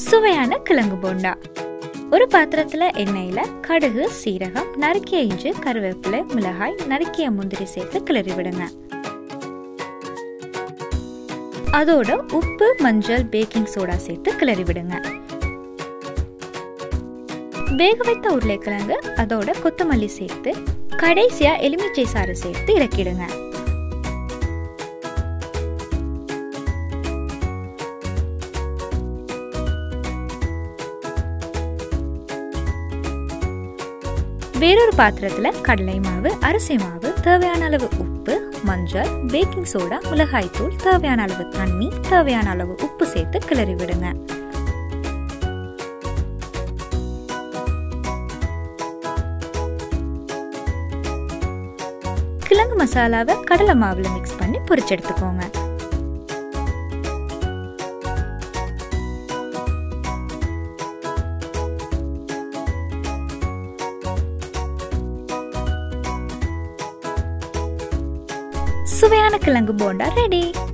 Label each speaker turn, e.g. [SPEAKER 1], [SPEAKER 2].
[SPEAKER 1] சுவையான கிழங்கு போண்டா ஒரு பாத்திரத்துல எண்ணெயில கடுகு சீரகம் நறுக்கிய இஞ்சி கருவேப்பிலை மிளகாய் நறுக்கிய முந்திரி சேர்த்து கிளறி விடுங்க அதோட உப்பு மஞ்சள் பேக்கிங் சோடா சேர்த்து கிளறி விடுங்க வேக வைத்த உருளைக்கிழங்கு அதோட கொத்தமல்லி சேர்த்து கடைசியா எலுமிச்சை சாறு சேர்த்து இறக்கிடுங்க வேறொரு பாத்திரத்துல கடலை மாவு அரிசி மாவு தேவையான அளவு உப்பு மஞ்சள் பேக்கிங் சோடா மிளகாய் தூள் தேவையான அளவு தண்ணி தேவையான அளவு உப்பு சேர்த்து கிளறி விடுங்க கிழங்கு மசாலாவை கடலை மாவுல மிக்ஸ் பண்ணி பொரிச்செடுத்துக்கோங்க சுவையான கிழங்கு போண்டா ரெடி